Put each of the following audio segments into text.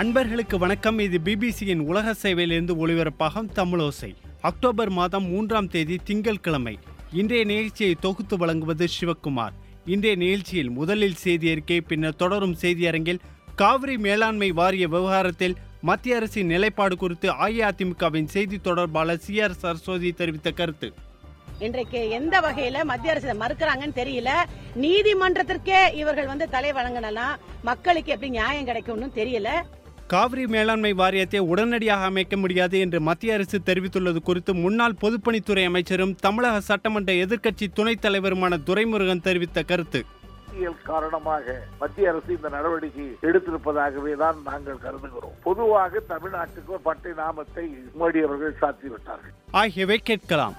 அன்பர்களுக்கு வணக்கம் இது பிபிசியின் உலக சேவையிலிருந்து ஒளிபரப்பாகும் தமிழோசை அக்டோபர் மாதம் மூன்றாம் தேதி திங்கட்கிழமை இன்றைய நிகழ்ச்சியை தொகுத்து வழங்குவது சிவக்குமார் இன்றைய நிகழ்ச்சியில் முதலில் செய்தி அறிக்கை பின்னர் தொடரும் செய்தியரங்கில் காவிரி மேலாண்மை வாரிய விவகாரத்தில் மத்திய அரசின் நிலைப்பாடு குறித்து அஇஅதிமுகவின் செய்தி தொடர்பாளர் சி ஆர் சரஸ்வதி தெரிவித்த கருத்து இன்றைக்கு எந்த வகையில மத்திய அரசு இதை மறுக்கிறாங்கன்னு தெரியல நீதிமன்றத்திற்கே இவர்கள் வந்து தலை வழங்கினலாம் மக்களுக்கு எப்படி நியாயம் கிடைக்கும்னு தெரியல காவிரி மேலாண்மை வாரியத்தை உடனடியாக அமைக்க முடியாது என்று மத்திய அரசு தெரிவித்துள்ளது குறித்து முன்னாள் பொதுப்பணித்துறை அமைச்சரும் தமிழக சட்டமன்ற எதிர்க்கட்சி துணைத் தலைவருமான துரைமுருகன் தெரிவித்த கருத்து அரசியல் காரணமாக மத்திய அரசு இந்த நடவடிக்கை எடுத்திருப்பதாகவே தான் நாங்கள் கருதுகிறோம் பொதுவாக தமிழ்நாட்டுக்கு ஒரு பட்டை நாமத்தை மோடி அவர்கள் சாத்திவிட்டார்கள் ஆகியவை கேட்கலாம்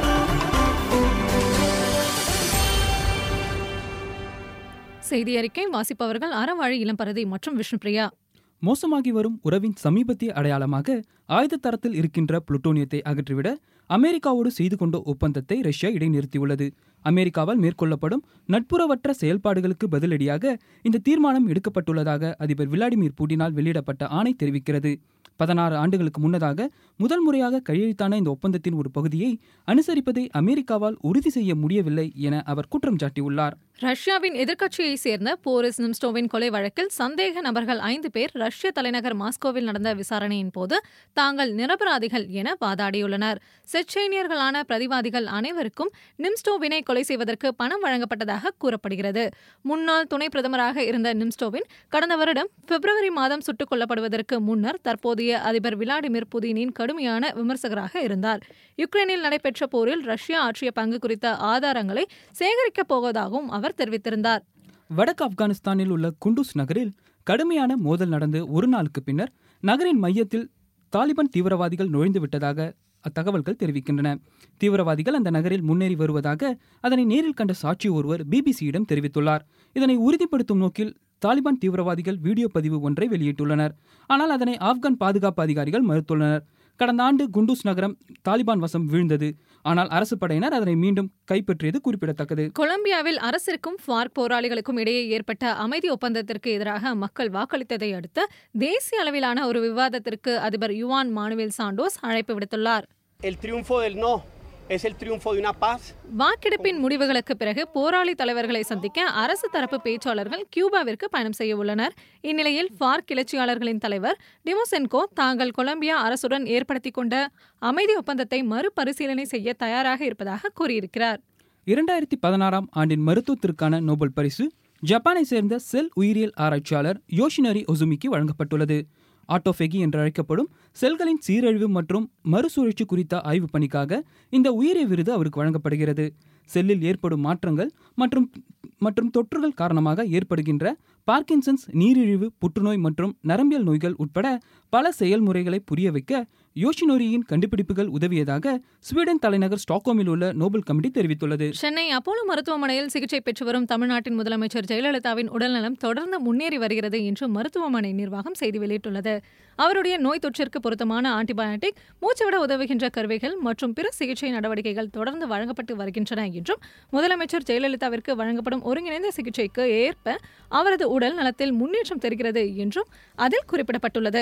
செய்தி அறிக்கை வாசிப்பவர்கள் அறவாழி இளம்பரதி மற்றும் விஷ்ணுபிரியா மோசமாகி வரும் உறவின் சமீபத்திய அடையாளமாக ஆயுத தரத்தில் இருக்கின்ற புளுட்டோனியத்தை அகற்றிவிட அமெரிக்காவோடு செய்து கொண்ட ஒப்பந்தத்தை ரஷ்யா இடைநிறுத்தியுள்ளது அமெரிக்காவால் மேற்கொள்ளப்படும் நட்புறவற்ற செயல்பாடுகளுக்கு பதிலடியாக இந்த தீர்மானம் எடுக்கப்பட்டுள்ளதாக அதிபர் விளாடிமிர் புட்டினால் வெளியிடப்பட்ட ஆணை தெரிவிக்கிறது பதினாறு ஆண்டுகளுக்கு முன்னதாக முதல் முறையாக கையெழுத்தான இந்த ஒப்பந்தத்தின் ஒரு பகுதியை அனுசரிப்பதை அமெரிக்காவால் உறுதி செய்ய முடியவில்லை என அவர் குற்றம் சாட்டியுள்ளார் ரஷ்யாவின் எதிர்க்கட்சியைச் சேர்ந்த போரிஸ் நிம்ஸ்டோவின் கொலை வழக்கில் சந்தேக நபர்கள் ஐந்து பேர் ரஷ்ய தலைநகர் மாஸ்கோவில் நடந்த விசாரணையின் போது தாங்கள் நிரபராதிகள் என வாதாடியுள்ளனர் செச்சேனியர்களான பிரதிவாதிகள் அனைவருக்கும் நிம்ஸ்டோவினை கொலை செய்வதற்கு பணம் வழங்கப்பட்டதாக கூறப்படுகிறது முன்னாள் துணை பிரதமராக இருந்த நிம்ஸ்டோவின் கடந்த வருடம் பிப்ரவரி மாதம் சுட்டுக் கொல்லப்படுவதற்கு முன்னர் தற்போதைய அதிபர் விளாடிமிர் புதினின் கடுமையான விமர்சகராக இருந்தார் யுக்ரைனில் நடைபெற்ற போரில் ரஷ்யா ஆற்றிய பங்கு குறித்த ஆதாரங்களை சேகரிக்கப் போவதாகவும் அவர் தெரிவித்திருந்தார் வடக்கு ஆப்கானிஸ்தானில் உள்ள குண்டூஸ் நகரில் கடுமையான மோதல் நடந்து ஒரு நாளுக்கு பின்னர் நகரின் மையத்தில் தாலிபான் தீவிரவாதிகள் நுழைந்து விட்டதாக அத்தகவல்கள் தெரிவிக்கின்றன தீவிரவாதிகள் அந்த நகரில் முன்னேறி வருவதாக அதனை நேரில் கண்ட சாட்சி ஒருவர் பிபிசியிடம் தெரிவித்துள்ளார் இதனை உறுதிப்படுத்தும் நோக்கில் தாலிபான் தீவிரவாதிகள் வீடியோ பதிவு ஒன்றை வெளியிட்டுள்ளனர் ஆனால் அதனை ஆப்கான் பாதுகாப்பு அதிகாரிகள் மறுத்துள்ளனர் கடந்த ஆண்டு குண்டூஸ் நகரம் தாலிபான் வசம் வீழ்ந்தது ஆனால் அரசு படையினர் அதனை மீண்டும் கைப்பற்றியது குறிப்பிடத்தக்கது கொலம்பியாவில் அரசிற்கும் ஃபார்க் போராளிகளுக்கும் இடையே ஏற்பட்ட அமைதி ஒப்பந்தத்திற்கு எதிராக மக்கள் வாக்களித்ததை அடுத்து தேசிய அளவிலான ஒரு விவாதத்திற்கு அதிபர் யுவான் மானுவேல் சாண்டோஸ் அழைப்பு விடுத்துள்ளார் El triunfo del no es el triunfo de una paz வாக்கெடுப்பின் முடிவுகளுக்கு பிறகு போராளி தலைவர்களை சந்திக்க அரசு தரப்பு பேச்சாளர்கள் கியூபாவிற்கு பயணம் செய்ய உள்ளனர் இந்நிலையில் ஃபார்க் கிளர்ச்சியாளர்களின் தலைவர் டிமோசென்கோ தாங்கள் கொலம்பியா அரசுடன் ஏற்படுத்திக் கொண்ட அமைதி ஒப்பந்தத்தை மறுபரிசீலனை செய்ய தயாராக இருப்பதாக கூறியிருக்கிறார் இரண்டாயிரத்தி பதினாறாம் ஆண்டின் மருத்துவத்திற்கான நோபல் பரிசு ஜப்பானை சேர்ந்த செல் உயிரியல் ஆராய்ச்சியாளர் யோஷினரி ஒசுமிக்கு வழங்கப்பட்டுள்ளது ஆட்டோஃபெகி என்று அழைக்கப்படும் செல்களின் சீரழிவு மற்றும் மறுசுழற்சி குறித்த ஆய்வு பணிக்காக இந்த உயிரிய விருது அவருக்கு வழங்கப்படுகிறது செல்லில் ஏற்படும் மாற்றங்கள் மற்றும் மற்றும் தொற்றுகள் காரணமாக ஏற்படுகின்ற பார்க்கின்சன்ஸ் நீரிழிவு புற்றுநோய் மற்றும் நரம்பியல் நோய்கள் உட்பட பல செயல்முறைகளை புரிய வைக்க யோஷினோரியின் கண்டுபிடிப்புகள் உதவியதாக ஸ்வீடன் தலைநகர் ஸ்டாக்ஹோமில் உள்ள நோபல் கமிட்டி தெரிவித்துள்ளது சென்னை அப்போலோ மருத்துவமனையில் சிகிச்சை பெற்று வரும் தமிழ்நாட்டின் முதலமைச்சர் ஜெயலலிதாவின் உடல்நலம் தொடர்ந்து முன்னேறி வருகிறது என்று மருத்துவமனை நிர்வாகம் செய்தி வெளியிட்டுள்ளது அவருடைய நோய் தொற்றிற்கு பொருத்தமான ஆன்டிபயோட்டிக் மூச்சுவிட உதவுகின்ற கருவிகள் மற்றும் பிற சிகிச்சை நடவடிக்கைகள் தொடர்ந்து வழங்கப்பட்டு வருகின்றன என்றும் முதலமைச்சர் ஜெயலலிதாவிற்கு வழங்கப்படும் ஒருங்கிணைந்த சிகிச்சைக்கு ஏற்ப அவரது உடல் நலத்தில் முன்னேற்றம் தெரிகிறது என்றும் அதில் குறிப்பிடப்பட்டுள்ளது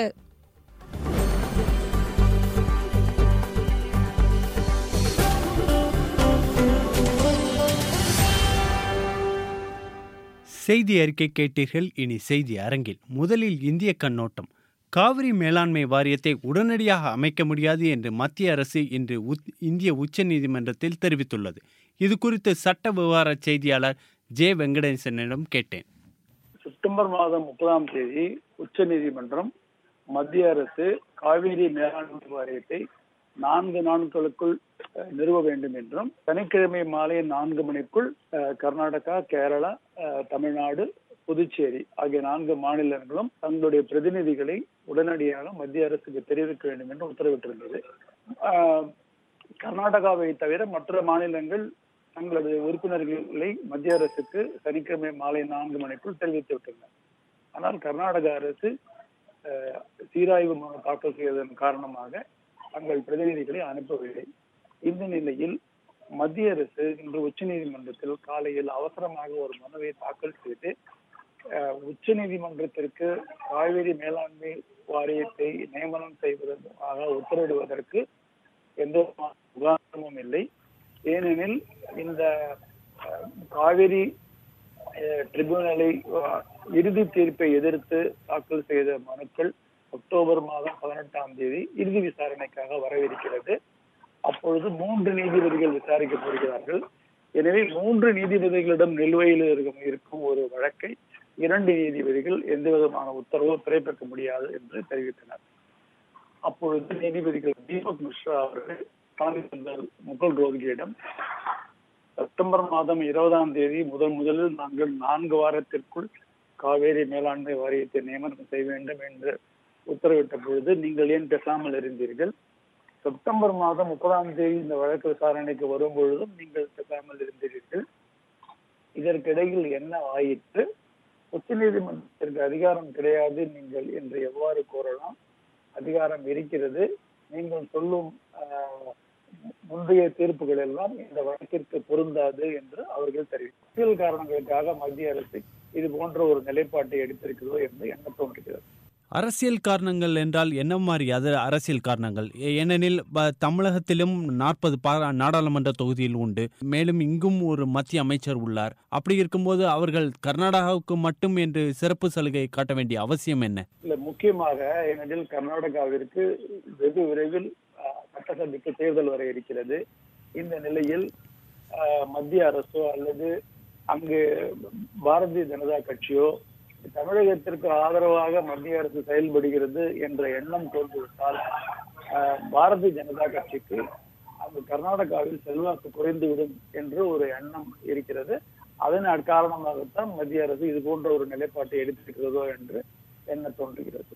செய்தி அறிக்கை கேட்டீர்கள் இனி செய்தி அரங்கில் முதலில் இந்திய கண்ணோட்டம் காவிரி மேலாண்மை வாரியத்தை உடனடியாக அமைக்க முடியாது என்று மத்திய அரசு இன்று உத்- இந்திய உச்சநீதிமன்றத்தில் தெரிவித்துள்ளது இது குறித்து சட்ட விவகார செய்தியாளர் ஜே வெங்கடேசனிடம் கேட்டேன் செப்டம்பர் மாதம் முப்பதாம் தேதி உச்சநீதிமன்றம் மத்திய அரசு காவிரி மேலாண்மை வாரியத்தை நான்கு நாட்களுக்குள் அஹ், நிறுவ வேண்டும் என்றும் சனிக்கிழமை மாலை நான்கு மணிக்குள் அஹ், கர்நாடகா கேரளா அஹ், தமிழ்நாடு புதுச்சேரி ஆகிய நான்கு மாநிலங்களும் தங்களுடைய பிரதிநிதிகளை உடனடியாக மத்திய அரசுக்கு தெரிவிக்க வேண்டும் என்று உத்தரவிட்டிருந்தது ஆஹ், கர்நாடகாவை தவிர மற்ற மாநிலங்கள் தங்களது உறுப்பினர்களை மத்திய அரசுக்கு சனிக்கிழமை மாலை நான்கு மணிக்குள் தெரிவித்து விட்டனர் ஆனால் கர்நாடக அரசு அஹ், சீராய்வு மனு தாக்கல் செய்ததன் காரணமாக தங்கள் பிரதிநிதிகளை அனுப்பவில்லை இந்த நிலையில் மத்திய அரசு இன்று உச்சநீதிமன்றத்தில் காலையில் அவசரமாக ஒரு மனுவை தாக்கல் செய்து உச்ச நீதிமன்றத்திற்கு காவிரி மேலாண்மை வாரியத்தை நியமனம் செய்வதற்காக உத்தரவிடுவதற்கு எந்த விதமான உதாரணமும் இல்லை ஏனெனில் இந்த அஹ், காவிரி அஹ், ட்ரிபியூனலை அஹ், இறுதி தீர்ப்பை எதிர்த்து தாக்கல் செய்த மனுக்கள் அக்டோபர் மாதம் பதினெட்டாம் தேதி இறுதி விசாரணைக்காக வரவிருக்கிறது அப்பொழுது மூன்று நீதிபதிகள் விசாரிக்க போகிறார்கள் எனவே மூன்று நீதிபதிகளிடம் நிலுவையில் இருக்கும் இருக்கும் ஒரு வழக்கை இரண்டு நீதிபதிகள் எந்த விதமான உத்தரவும் பிறப்பிக்க முடியாது என்று தெரிவித்தனர் அப்பொழுது நீதிபதிகள் தீபக் மிஸ்ரா அவர்கள் காங்கிரஸ் முகல் ரோகியிடம் செப்டம்பர் மாதம் இருபதாம் தேதி முதன் முதலில் நாங்கள் நான்கு வாரத்திற்குள் காவேரி மேலாண்மை வாரியத்தை நியமனம் செய்ய வேண்டும் என்று உத்தரவிட்ட பொழுது நீங்கள் ஏன் பேசாமல் இருந்தீர்கள் செப்டம்பர் மாதம் முப்பதாம் தேதி இந்த வழக்கு விசாரணைக்கு வரும் பொழுதும் நீங்கள் பேசாமல் இருந்தீர்கள் இதற்கிடையில் என்ன ஆயிற்று உச்ச நீதிமன்றத்திற்கு அதிகாரம் கிடையாது நீங்கள் என்று எவ்வாறு கூறலாம் அதிகாரம் இருக்கிறது நீங்கள் சொல்லும் ஆஹ், முந்தைய தீர்ப்புகள் எல்லாம் இந்த வழக்கிற்கு பொருந்தாது என்று அவர்கள் தெரிவித்தார் அரசியல் காரணங்களுக்காக மத்திய அரசு இது போன்ற ஒரு நிலைப்பாட்டை எடுத்திருக்கிறதோ என்று எண்ண தோன்றுகிறது அரசியல் காரணங்கள் என்றால் என்ன மாதிரி அது அரசியல் காரணங்கள் ஏ- ஏனெனில் ப- தமிழகத்திலும் நாற்பது பாரா நாடாளுமன்ற தொகுதியில் உண்டு மேலும் இங்கும் ஒரு மத்திய அமைச்சர் உள்ளார் அப்படி இருக்கும்போது அவர்கள் கர்நாடகாவுக்கு மட்டும் என்று சிறப்பு சலுகை காட்ட வேண்டிய அவசியம் என்ன இல்ல முக்கியமாக ஏனெனில் கர்நாடகாவிற்கு வெகு விரைவில் ஆஹ், சட்டசபைக்கு தேர்தல் வர இருக்கிறது இந்த நிலையில் ஆஹ், மத்திய அரசோ அல்லது அங்கு பாரதிய ஜனதா கட்சியோ தமிழகத்திற்கு ஆதரவாக மத்திய அரசு செயல்படுகிறது என்ற எண்ணம் தோன்றிவிட்டால் ஆஹ், பாரதிய ஜனதா கட்சிக்கு அந்த கர்நாடகாவில் செல்வாக்கு குறைந்துவிடும் என்று ஒரு எண்ணம் இருக்கிறது அதன் காரணமாகத்தான் மத்திய அரசு இது போன்ற ஒரு நிலைப்பாட்டை எடுத்திருக்கிறதோ என்று எண்ண தோன்றுகிறது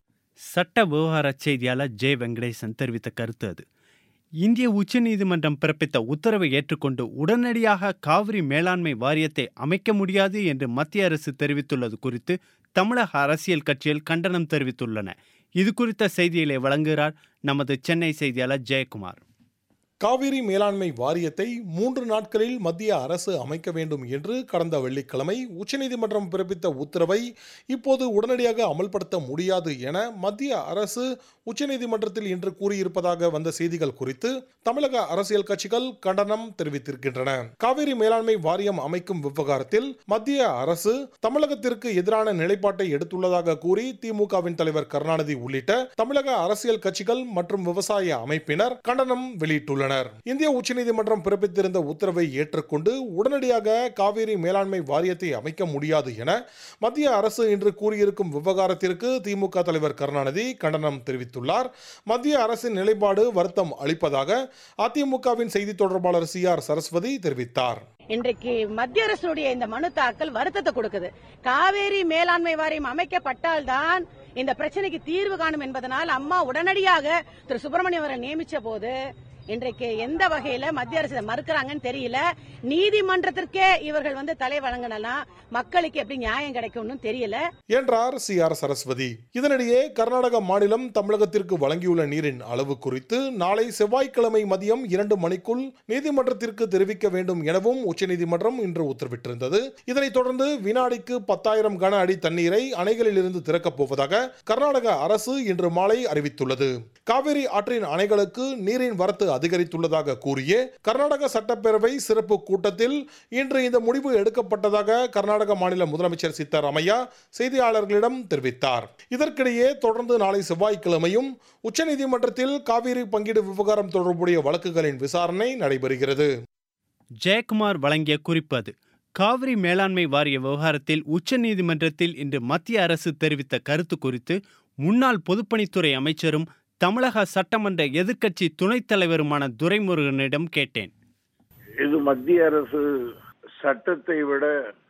சட்ட விவகார செய்தியாளர் ஜே வெங்கடேசன் தெரிவித்த கருத்து அது இந்திய உச்சநீதிமன்றம் பிறப்பித்த உத்தரவை ஏற்றுக்கொண்டு உடனடியாக காவிரி மேலாண்மை வாரியத்தை அமைக்க முடியாது என்று மத்திய அரசு தெரிவித்துள்ளது குறித்து தமிழக அரசியல் கட்சிகள் கண்டனம் தெரிவித்துள்ளன இது குறித்த செய்திகளை வழங்குகிறார் நமது சென்னை செய்தியாளர் ஜெயக்குமார் காவிரி மேலாண்மை வாரியத்தை மூன்று நாட்களில் மத்திய அரசு அமைக்க வேண்டும் என்று கடந்த வெள்ளிக்கிழமை உச்சநீதிமன்றம் பிறப்பித்த உத்தரவை இப்போது உடனடியாக அமல்படுத்த முடியாது என மத்திய அரசு உச்சநீதிமன்றத்தில் இன்று கூறியிருப்பதாக வந்த செய்திகள் குறித்து தமிழக அரசியல் கட்சிகள் கண்டனம் தெரிவித்திருக்கின்றன காவிரி மேலாண்மை வாரியம் அமைக்கும் விவகாரத்தில் மத்திய அரசு தமிழகத்திற்கு எதிரான நிலைப்பாட்டை எடுத்துள்ளதாக கூறி திமுகவின் தலைவர் கருணாநிதி உள்ளிட்ட தமிழக அரசியல் கட்சிகள் மற்றும் விவசாய அமைப்பினர் கண்டனம் வெளியிட்டுள்ளனர் இந்திய உச்சநீதிமன்றம் பிறப்பித்திருந்த உத்தரவை ஏற்றுக்கொண்டு உடனடியாக காவிரி மேலாண்மை வாரியத்தை அமைக்க முடியாது என மத்திய அரசு இன்று கூறியிருக்கும் விவகாரத்திற்கு திமுக தலைவர் கருணாநிதி கண்டனம் தெரிவித்துள்ளார் மத்திய அரசின் நிலைப்பாடு வருத்தம் அளிப்பதாக அதிமுகவின் செய்தி தொடர்பாளர் சி ஆர் சரஸ்வதி தெரிவித்தார் இன்றைக்கு மத்திய அரசுடைய இந்த மனு தாக்கல் வருத்தத்தை கொடுக்குது காவேரி மேலாண்மை வாரியம் அமைக்கப்பட்டால்தான் இந்த பிரச்சனைக்கு தீர்வு காணும் என்பதனால் அம்மா உடனடியாக திரு சுப்பிரமணியம் அவரை நியமிச்ச போது இன்றைக்கு எந்த வகையில மத்திய அரசு இதை மறுக்கிறாங்கன்னு தெரியல நீதிமன்றத்திற்கே இவர்கள் வந்து தலை வழங்கினலாம் மக்களுக்கு எப்படி நியாயம் கிடைக்கும்னு தெரியல என்றார் சி ஆர் சரஸ்வதி இதனிடையே கர்நாடக மாநிலம் தமிழகத்திற்கு வழங்கியுள்ள நீரின் அளவு குறித்து நாளை செவ்வாய்க்கிழமை மதியம் இரண்டு மணிக்குள் நீதிமன்றத்திற்கு தெரிவிக்க வேண்டும் எனவும் உச்சநீதிமன்றம் இன்று உத்தரவிட்டிருந்தது இதனைத் தொடர்ந்து வினாடிக்கு பத்தாயிரம் கன அடி தண்ணீரை அணைகளில் இருந்து திறக்கப் போவதாக கர்நாடக அரசு இன்று மாலை அறிவித்துள்ளது காவிரி ஆற்றின் அணைகளுக்கு நீரின் வரத்து அதிகரித்துள்ளதாக கூறிய கர்நாடக சட்டப்பேரவை சிறப்பு கூட்டத்தில் இன்று இந்த முடிவு எடுக்கப்பட்டதாக கர்நாடக மாநில முதலமைச்சர் சித்தராமையா செய்தியாளர்களிடம் தெரிவித்தார் இதற்கிடையே தொடர்ந்து நாளை செவ்வாய்க்கிழமையும் உச்சநீதிமன்றத்தில் காவிரி பங்கீடு விவகாரம் தொடர்புடைய வழக்குகளின் விசாரணை நடைபெறுகிறது ஜெயக்குமார் வழங்கிய குறிப்பு அது காவிரி மேலாண்மை வாரிய விவகாரத்தில் உச்சநீதிமன்றத்தில் இன்று மத்திய அரசு தெரிவித்த கருத்து குறித்து முன்னாள் பொதுப்பணித்துறை அமைச்சரும் தமிழக சட்டமன்ற எதிர்க்கட்சி துணைத் தலைவருமான துரைமுருகனிடம் கேட்டேன் இது மத்திய அரசு சட்டத்தை விட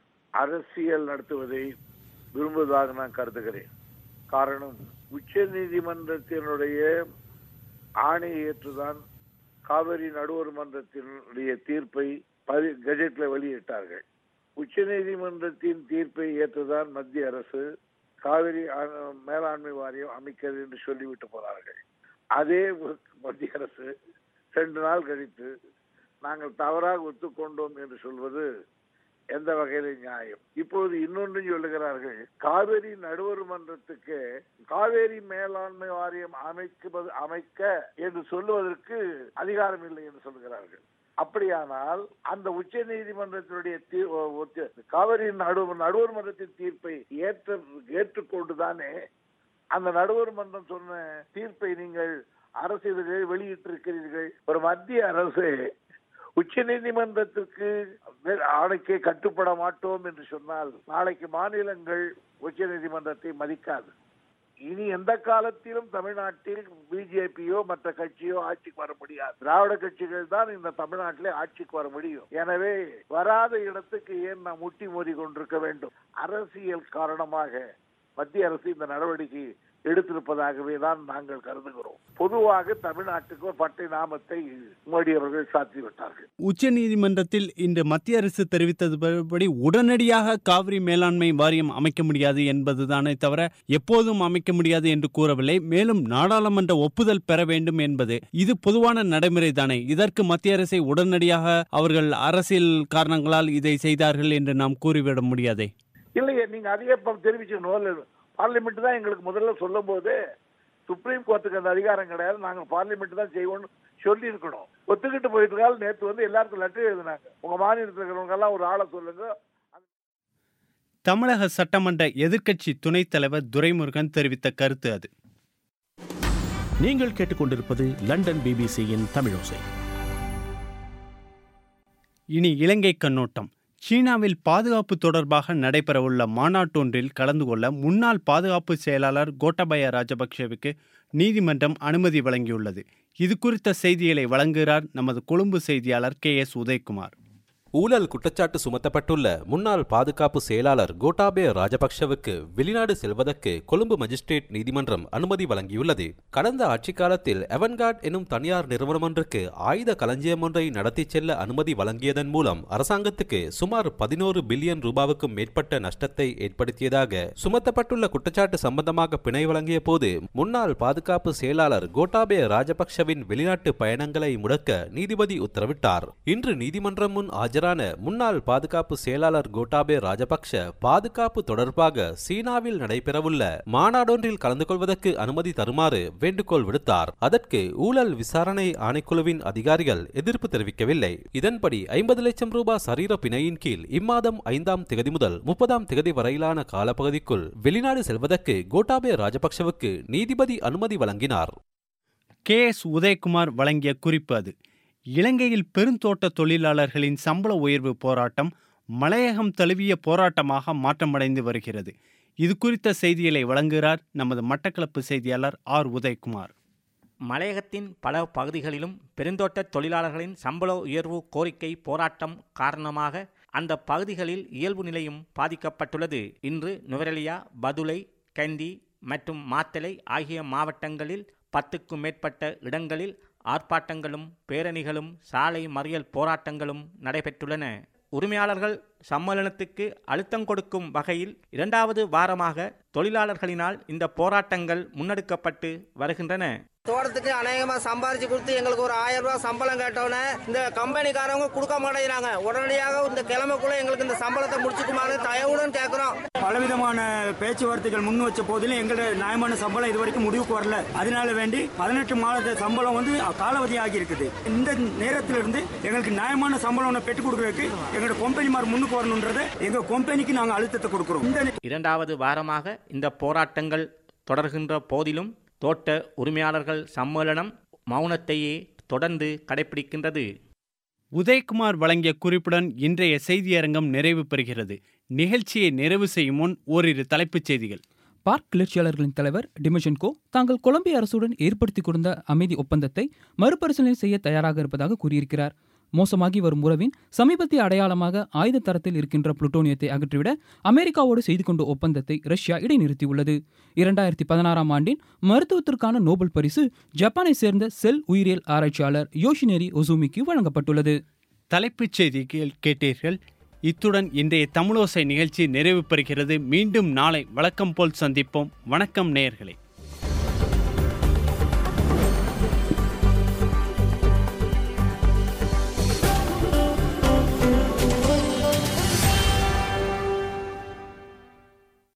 அரசியல் நடத்துவதை விரும்புவதாக நான் கருதுகிறேன் காரணம் உச்ச நீதிமன்றத்தினுடைய ஆணையை ஏற்றுதான் காவிரி நடுவர் மன்றத்தினுடைய தீர்ப்பை பதி- கெஜெட்ல வெளியிட்டார்கள் உச்ச நீதிமன்றத்தின் தீர்ப்பை ஏற்றுதான் மத்திய அரசு காவிரி ஆ- மேலாண்மை வாரியம் அமைக்கிறது என்று சொல்லிவிட்டு போனார்கள் அதே மத்திய அரசு ரெண்டு நாள் கழித்து நாங்கள் தவறாக ஒத்துக்கொண்டோம் என்று சொல்வது எந்த வகையில நியாயம் இப்போது இன்னொன்று சொல்லுகிறார்கள் காவேரி நடுவர் மன்றத்துக்கு காவேரி மேலாண்மை வாரியம் அமைக்குவது அமைக்க என்று சொல்லுவதற்கு அதிகாரம் இல்லை என்று சொல்கிறார்கள் அப்படியானால் அந்த உச்ச நீதிமன்றத்தினுடைய தீ- ஒ- ஒத்த- காவிரி நடுவர் நடுவர் மன்றத்தின் தீர்ப்பை ஏற்ற ஏற்றுக்கொண்டுதானே அந்த நடுவர் மன்றம் சொன்ன தீர்ப்பை நீங்கள் அரசியல்களை வெளியிட்டிருக்கிறீர்கள் ஒரு மத்திய அரசு உச்ச நீதிமன்றத்திற்கு ஆணைக்கு கட்டுப்பட மாட்டோம் என்று சொன்னால் நாளைக்கு மாநிலங்கள் உச்ச நீதிமன்றத்தை மதிக்காது இனி எந்த காலத்திலும் தமிழ்நாட்டில் பிஜேபியோ மற்ற கட்சியோ ஆட்சிக்கு வர முடியாது திராவிட கட்சிகள் தான் இந்த தமிழ்நாட்டிலே ஆட்சிக்கு வர முடியும் எனவே வராத இடத்துக்கு ஏன் நாம் முட்டி மோதி கொண்டிருக்க வேண்டும் அரசியல் காரணமாக மத்திய அரசு இந்த நடவடிக்கை எடுத்திருப்பதாகவே தான் நாங்கள் கருதுகிறோம் பொதுவாக தமிழ்நாட்டுக்கு ஒரு பட்டை நாமத்தை மோடி அவர்கள் சாத்திவிட்டார்கள் உச்ச நீதிமன்றத்தில் இன்று மத்திய அரசு தெரிவித்ததுபடி உடனடியாக காவிரி மேலாண்மை வாரியம் அமைக்க முடியாது என்பதுதானே தவிர எப்போதும் அமைக்க முடியாது என்று கூறவில்லை மேலும் நாடாளுமன்ற ஒப்புதல் பெற வேண்டும் என்பது இது பொதுவான நடைமுறை தானே இதற்கு மத்திய அரசை உடனடியாக அவர்கள் அரசியல் காரணங்களால் இதை செய்தார்கள் என்று நாம் கூறிவிட முடியாதே இல்லையே நீங்க அதையே இப்ப தெரிவிச்சுக்கணும் பார்லிமெண்ட் தான் எங்களுக்கு முதல்ல சொல்லும் போது சுப்ரீம் கோர்ட்டுக்கு அந்த அதிகாரம் கிடையாது நாங்க பார்லிமெண்ட் தான் செய்வோம்னு சொல்லி இருக்கணும் ஒத்துக்கிட்டு போயிட்டு இருக்காங்க நேத்து வந்து எல்லாருக்கும் லெட்டர் எழுதினாங்க உங்க மாநிலத்தில் இருக்கிறவங்க எல்லாம் ஒரு ஆளை சொல்லுங்க தமிழக சட்டமன்ற எதிர்க்கட்சி துணைத் தலைவர் துரைமுருகன் தெரிவித்த கருத்து அது நீங்கள் கேட்டுக்கொண்டிருப்பது லண்டன் பிபிசியின் தமிழோசை இனி இலங்கை கண்ணோட்டம் சீனாவில் பாதுகாப்பு தொடர்பாக நடைபெறவுள்ள மாநாட்டொன்றில் கலந்து கொள்ள முன்னாள் பாதுகாப்பு செயலாளர் கோட்டபய ராஜபக்சேவுக்கு நீதிமன்றம் அனுமதி வழங்கியுள்ளது இது குறித்த செய்திகளை வழங்குகிறார் நமது கொழும்பு செய்தியாளர் கே எஸ் உதயகுமார் ஊழல் குற்றச்சாட்டு சுமத்தப்பட்டுள்ள முன்னாள் பாதுகாப்பு செயலாளர் கோட்டாபே ராஜபக்ஷவுக்கு வெளிநாடு செல்வதற்கு கொழும்பு மஜிஸ்ட்ரேட் நீதிமன்றம் அனுமதி வழங்கியுள்ளது கடந்த ஆட்சி காலத்தில் எவன்கார்ட் எனும் தனியார் நிறுவனம் ஒன்றுக்கு ஆயுத களஞ்சியம் ஒன்றை நடத்திச் செல்ல அனுமதி வழங்கியதன் மூலம் அரசாங்கத்துக்கு சுமார் பதினோரு பில்லியன் ரூபாவுக்கும் மேற்பட்ட நஷ்டத்தை ஏற்படுத்தியதாக சுமத்தப்பட்டுள்ள குற்றச்சாட்டு சம்பந்தமாக பிணை வழங்கிய போது முன்னாள் பாதுகாப்பு செயலாளர் கோட்டாபே ராஜபக்ஷவின் வெளிநாட்டு பயணங்களை முடக்க நீதிபதி உத்தரவிட்டார் இன்று நீதிமன்றம் முன் ஆஜரான முன்னாள் பாதுகாப்பு செயலாளர் கோட்டாபே ராஜபக்ஷ பாதுகாப்பு தொடர்பாக சீனாவில் நடைபெறவுள்ள மாநாடொன்றில் கலந்து கொள்வதற்கு அனுமதி தருமாறு வேண்டுகோள் விடுத்தார் அதற்கு ஊழல் விசாரணை ஆணைக்குழுவின் அதிகாரிகள் எதிர்ப்பு தெரிவிக்கவில்லை இதன்படி ஐம்பது லட்சம் ரூபாய் சரீர பிணையின் கீழ் இம்மாதம் ஐந்தாம் திகதி முதல் முப்பதாம் திகதி வரையிலான காலப்பகுதிக்குள் வெளிநாடு செல்வதற்கு கோட்டாபே ராஜபக்ஷவுக்கு நீதிபதி அனுமதி வழங்கினார் கே எஸ் உதயகுமார் வழங்கிய குறிப்பு அது இலங்கையில் பெருந்தோட்ட தொழிலாளர்களின் சம்பள உயர்வு போராட்டம் மலையகம் தழுவிய போராட்டமாக மாற்றமடைந்து வருகிறது இது குறித்த செய்திகளை வழங்குகிறார் நமது மட்டக்களப்பு செய்தியாளர் ஆர் உதயகுமார் மலையகத்தின் பல பகுதிகளிலும் பெருந்தோட்ட தொழிலாளர்களின் சம்பள உயர்வு கோரிக்கை போராட்டம் காரணமாக அந்த பகுதிகளில் இயல்பு நிலையும் பாதிக்கப்பட்டுள்ளது இன்று நுவரெலியா பதுளை கண்டி மற்றும் மாத்தளை ஆகிய மாவட்டங்களில் பத்துக்கும் மேற்பட்ட இடங்களில் ஆர்ப்பாட்டங்களும் பேரணிகளும் சாலை மறியல் போராட்டங்களும் நடைபெற்றுள்ளன உரிமையாளர்கள் சம்மேளனத்துக்கு அழுத்தம் கொடுக்கும் வகையில் இரண்டாவது வாரமாக தொழிலாளர்களினால் இந்த போராட்டங்கள் முன்னெடுக்கப்பட்டு வருகின்றன தோட்டத்துக்கு அநேகமா சம்பாரிச்சு கொடுத்து எங்களுக்கு ஒரு ஆயிரம் ரூபாய் சம்பளம் கேட்டோன்னே இந்த கம்பெனிக்காரவங்க கொடுக்க மாட்டேங்கிறாங்க உடனடியாக இந்த கிழமைக்குள்ள எங்களுக்கு இந்த சம்பளத்தை முடிச்சுக்குமாறு தயவுடன் கேட்கிறோம் பலவிதமான பேச்சுவார்த்தைகள் முன் வச்ச போதிலும் எங்களுடைய நியாயமான சம்பளம் இது வரைக்கும் முடிவுக்கு வரல அதனால வேண்டி பதினெட்டு மாத சம்பளம் வந்து காலாவதி ஆகி இருக்குது இந்த நேரத்திலிருந்து எங்களுக்கு நியாயமான சம்பளம் ஒன்று பெற்றுக் கொடுக்கறதுக்கு எங்களோட கம்பெனிமார் முன்னுக்கு வரணுன்றதை எங்க கம்பெனிக்கு நாங்கள் அழுத்தத்தை கொடுக்கிறோம் இந்த இரண்டாவது வாரமாக இந்த போராட்டங்கள் தொடர்கின்ற போதிலும் தோட்ட உரிமையாளர்கள் சம்மேளனம் மௌனத்தையே தொடர்ந்து கடைபிடிக்கின்றது உதயகுமார் வழங்கிய குறிப்புடன் இன்றைய செய்தியரங்கம் நிறைவு பெறுகிறது நிகழ்ச்சியை நிறைவு செய்யும் முன் ஓரிரு தலைப்புச் செய்திகள் பார்க் கிளர்ச்சியாளர்களின் தலைவர் டிமிஷன்கோ தாங்கள் கொலம்பிய அரசுடன் ஏற்படுத்தி கொடுத்த அமைதி ஒப்பந்தத்தை மறுபரிசீலனை செய்ய தயாராக இருப்பதாக கூறியிருக்கிறார் மோசமாகி வரும் உறவின் சமீபத்திய அடையாளமாக ஆயுத தரத்தில் இருக்கின்ற புளுட்டோனியத்தை அகற்றிவிட அமெரிக்காவோடு செய்து கொண்ட ஒப்பந்தத்தை ரஷ்யா இடைநிறுத்தியுள்ளது இரண்டாயிரத்தி பதினாறாம் ஆண்டின் மருத்துவத்திற்கான நோபல் பரிசு ஜப்பானை சேர்ந்த செல் உயிரியல் ஆராய்ச்சியாளர் யோஷினேரி ஒசூமிக்கு வழங்கப்பட்டுள்ளது தலைப்புச் செய்திகள் கேட்டீர்கள் இத்துடன் இன்றைய தமிழோசை நிகழ்ச்சி நிறைவு பெறுகிறது மீண்டும் நாளை வழக்கம் போல் சந்திப்போம் வணக்கம் நேயர்களே